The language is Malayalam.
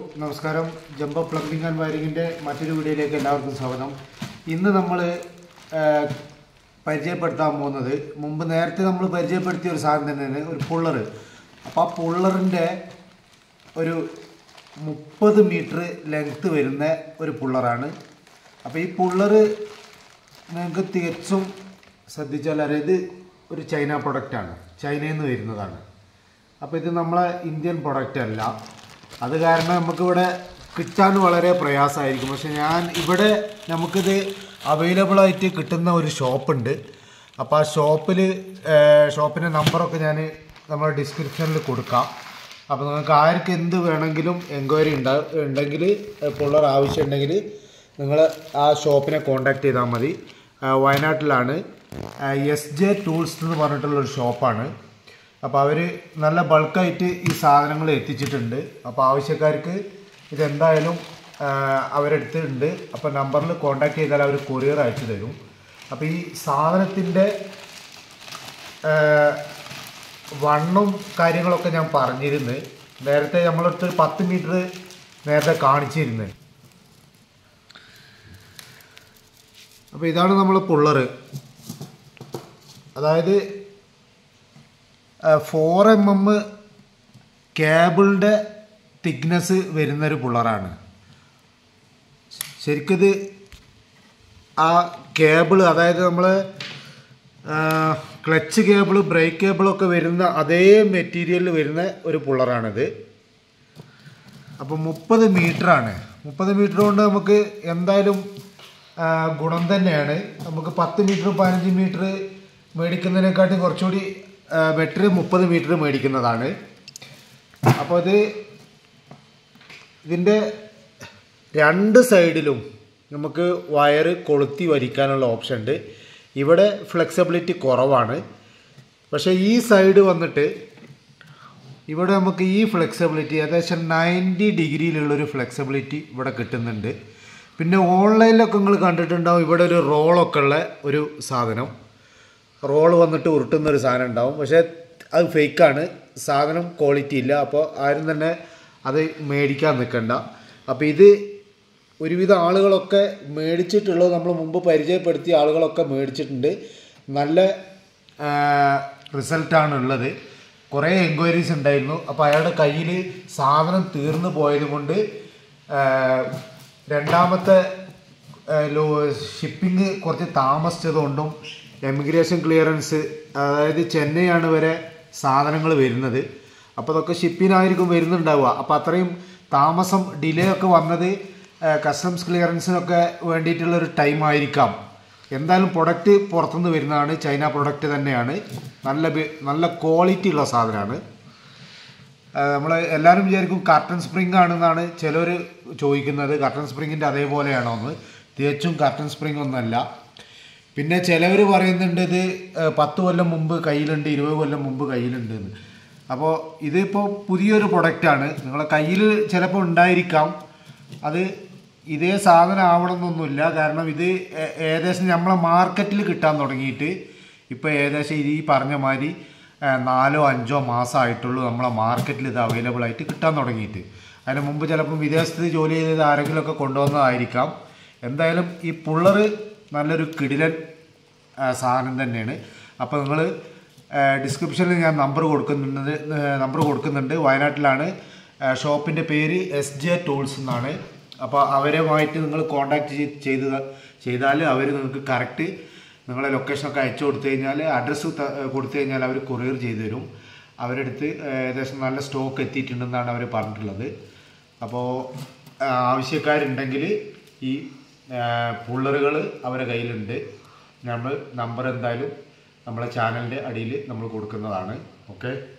നമസ്കാരം ജംബോ പ്ലംബിംഗ് ആൻഡ് വയറിങ്ങിൻ്റെ മറ്റൊരു വീഡിയോയിലേക്ക് എല്ലാവർക്കും സ്വാഗതം ഇന്ന് നമ്മൾ പരിചയപ്പെടുത്താൻ പോകുന്നത് മുമ്പ് നേരത്തെ നമ്മൾ പരിചയപ്പെടുത്തിയ ഒരു സാധനം തന്നെയാണ് ഒരു പുള്ളർ അപ്പോൾ ആ പുള്ളറിൻ്റെ ഒരു മുപ്പത് മീറ്റർ ലെങ്ത്ത് വരുന്ന ഒരു പുള്ളറാണ് അപ്പോൾ ഈ പുള്ളർ നിങ്ങൾക്ക് തികച്ചും ശ്രദ്ധിച്ചാൽ അറിയാം ഇത് ഒരു ചൈന പ്രൊഡക്റ്റാണ് ചൈനയിൽ നിന്ന് വരുന്നതാണ് അപ്പോൾ ഇത് നമ്മളെ ഇന്ത്യൻ പ്രൊഡക്റ്റ് അല്ല അത് കാരണം നമുക്കിവിടെ കിട്ടാൻ വളരെ പ്രയാസമായിരിക്കും പക്ഷെ ഞാൻ ഇവിടെ നമുക്കിത് അവൈലബിൾ ആയിട്ട് കിട്ടുന്ന ഒരു ഷോപ്പുണ്ട് അപ്പോൾ ആ ഷോപ്പിൽ ഷോപ്പിൻ്റെ നമ്പറൊക്കെ ഞാൻ നമ്മുടെ ഡിസ്ക്രിപ്ഷനിൽ കൊടുക്കാം അപ്പോൾ നിങ്ങൾക്ക് ആർക്ക് എന്ത് വേണമെങ്കിലും എൻക്വയറി ഉണ്ടാ ഉണ്ടെങ്കിൽ പുള്ളർ ആവശ്യമുണ്ടെങ്കിൽ നിങ്ങൾ ആ ഷോപ്പിനെ കോൺടാക്ട് ചെയ്താൽ മതി ആ, വയനാട്ടിലാണ് എസ് ജെ ടൂൾസ് എന്ന് പറഞ്ഞിട്ടുള്ളൊരു ഷോപ്പാണ് അപ്പോൾ അവർ നല്ല ബൾക്കായിട്ട് ഈ സാധനങ്ങൾ എത്തിച്ചിട്ടുണ്ട് അപ്പോൾ ആവശ്യക്കാർക്ക് ഇതെന്തായാലും ആ, അവരെടുത്ത് ഉണ്ട് അപ്പോൾ നമ്പറിൽ കോൺടാക്ട് ചെയ്താൽ അവർ കൊറിയർ അയച്ചു തരും അപ്പോൾ ഈ സാധനത്തിൻ്റെ വണ്ണും കാര്യങ്ങളൊക്കെ ഞാൻ പറഞ്ഞിരുന്നു നേരത്തെ നമ്മളടുത്ത് ഒരു പത്ത് മീറ്റർ നേരത്തെ കാണിച്ചിരുന്നു അപ്പോൾ ഇതാണ് നമ്മൾ പുള്ളറ് അതായത് ഫോർ എം എം കേബിളിൻ്റെ തിക്നെസ് വരുന്നൊരു പുള്ളറാണ് ശരിക്കിത് ആ കേബിൾ അതായത് നമ്മൾ ക്ലച്ച് കേബിൾ ബ്രേക്ക് കേബിളൊക്കെ വരുന്ന അതേ മെറ്റീരിയലിൽ വരുന്ന ഒരു പുള്ളറാണിത് അപ്പോൾ മുപ്പത് ആണ് മുപ്പത് മീറ്റർ കൊണ്ട് നമുക്ക് എന്തായാലും ആ, ഗുണം തന്നെയാണ് നമുക്ക് പത്ത് മീറ്റർ പതിനഞ്ച് മീറ്റർ മേടിക്കുന്നതിനെക്കാട്ടി കുറച്ചുകൂടി ബെറ്റർ മുപ്പത് മീറ്റർ മേടിക്കുന്നതാണ് അപ്പോൾ ഇത് ഇതിൻ്റെ രണ്ട് സൈഡിലും നമുക്ക് വയറ് കൊളുത്തി വലിക്കാനുള്ള ഓപ്ഷൻ ഉണ്ട് ഇവിടെ ഫ്ലെക്സിബിലിറ്റി കുറവാണ് പക്ഷേ ഈ സൈഡ് വന്നിട്ട് ഇവിടെ നമുക്ക് ഈ ഫ്ലെക്സിബിലിറ്റി ഏകദേശം നയൻറ്റി ഡിഗ്രിയിലുള്ളൊരു ഫ്ലെക്സിബിലിറ്റി ഇവിടെ കിട്ടുന്നുണ്ട് പിന്നെ ഓൺലൈനിലൊക്കെ നിങ്ങൾ കണ്ടിട്ടുണ്ടാവും ഇവിടെ ഒരു റോളൊക്കെ ഉള്ള ഒരു സാധനം റോൾ വന്നിട്ട് ഉരുട്ടുന്ന ഒരു സാധനം ഉണ്ടാവും പക്ഷേ അത് ഫേക്കാണ് സാധനം ക്വാളിറ്റി ഇല്ല അപ്പോൾ ആരും തന്നെ അത് മേടിക്കാൻ നിൽക്കണ്ട അപ്പോൾ ഇത് ഒരുവിധ ആളുകളൊക്കെ മേടിച്ചിട്ടുള്ളത് നമ്മൾ മുമ്പ് പരിചയപ്പെടുത്തിയ ആളുകളൊക്കെ മേടിച്ചിട്ടുണ്ട് നല്ല റിസൾട്ടാണ് ഉള്ളത് കുറേ എൻക്വയറീസ് ഉണ്ടായിരുന്നു അപ്പോൾ അയാളുടെ കയ്യിൽ സാധനം തീർന്നു പോയത് കൊണ്ട് രണ്ടാമത്തെ ലോ ഷിപ്പിംഗ് കുറച്ച് താമസിച്ചതുകൊണ്ടും എമിഗ്രേഷൻ ക്ലിയറൻസ് അതായത് ചെന്നൈയാണ് വരെ സാധനങ്ങൾ വരുന്നത് അപ്പോൾ അതൊക്കെ ഷിപ്പിനായിരിക്കും വരുന്നുണ്ടാവുക അപ്പോൾ അത്രയും താമസം ഡിലേ ഒക്കെ വന്നത് കസ്റ്റംസ് ക്ലിയറൻസിനൊക്കെ വേണ്ടിയിട്ടുള്ള ഒരു ടൈം ആയിരിക്കാം എന്തായാലും പ്രൊഡക്റ്റ് പുറത്തുനിന്ന് വരുന്നതാണ് ചൈന പ്രൊഡക്റ്റ് തന്നെയാണ് നല്ല ബി- നല്ല ക്വാളിറ്റി ഉള്ള സാധനമാണ് നമ്മൾ എല്ലാവരും വിചാരിക്കും കർട്ടൻ സ്പ്രിംഗ് ആണെന്നാണ് ചിലർ ചോദിക്കുന്നത് കർട്ടൻ സ്പ്രിങ്ങിൻ്റെ അതേപോലെയാണോ എന്ന് തികച്ചും കർട്ടൻ സ്പ്രിംഗ് ഒന്നല്ല പിന്നെ ചിലവർ പറയുന്നുണ്ട് ഇത് ഏഹ്, പത്ത് കൊല്ലം മുമ്പ് കയ്യിലുണ്ട് ഇരുപത് കൊല്ലം മുമ്പ് കയ്യിലുണ്ട് എന്ന് അപ്പോൾ ഇതിപ്പോൾ പുതിയൊരു പ്രൊഡക്റ്റാണ് നിങ്ങളെ കയ്യിൽ ചിലപ്പോൾ ഉണ്ടായിരിക്കാം അത് ഇതേ സാധനം ആവണമെന്നൊന്നുമില്ല കാരണം ഇത് ഏ- ഏകദേശം നമ്മളെ മാർക്കറ്റിൽ കിട്ടാൻ തുടങ്ങിയിട്ട് ഇപ്പോൾ ഏകദേശം ഇത് ഈ പറഞ്ഞ മാതിരി ഏ, നാലോ അഞ്ചോ മാസമായിട്ടുള്ളൂ നമ്മളെ മാർക്കറ്റിൽ ഇത് അവൈലബിൾ ആയിട്ട് കിട്ടാൻ തുടങ്ങിയിട്ട് അതിന് മുമ്പ് ചിലപ്പം വിദേശത്ത് ജോലി ചെയ്തത് ആരെങ്കിലുമൊക്കെ കൊണ്ടുവന്നതായിരിക്കാം എന്തായാലും ഈ പുള്ളറ് നല്ലൊരു കിടിലൻ ആ, സാധനം തന്നെയാണ് അപ്പോൾ നിങ്ങൾ ഡിസ്ക്രിപ്ഷനിൽ ഞാൻ നമ്പർ കൊടുക്കുന്നുണ്ട് നമ്പർ കൊടുക്കുന്നുണ്ട് വയനാട്ടിലാണ് ഷോപ്പിൻ്റെ പേര് എസ് ജെ ടൂൾസ് എന്നാണ് അപ്പോൾ അവരുമായിട്ട് നിങ്ങൾ കോൺടാക്ട് ചെയ്ത് ചെയ്താൽ അവർ നിങ്ങൾക്ക് കറക്റ്റ് നിങ്ങളെ ലൊക്കേഷനൊക്കെ അയച്ചു കൊടുത്തു കഴിഞ്ഞാൽ അഡ്രസ്സ് കൊടുത്തു കഴിഞ്ഞാൽ അവർ കൊറിയർ ചെയ്തു തരും അവരെടുത്ത് ഏകദേശം നല്ല സ്റ്റോക്ക് എത്തിയിട്ടുണ്ടെന്നാണ് അവർ പറഞ്ഞിട്ടുള്ളത് അപ്പോൾ ആവശ്യക്കാരുണ്ടെങ്കിൽ ഈ പുള്ളറുകൾ അവരുടെ കയ്യിലുണ്ട് നമ്മൾ നമ്പർ എന്തായാലും നമ്മളെ ചാനലിൻ്റെ അടിയിൽ നമ്മൾ കൊടുക്കുന്നതാണ് ഓക്കെ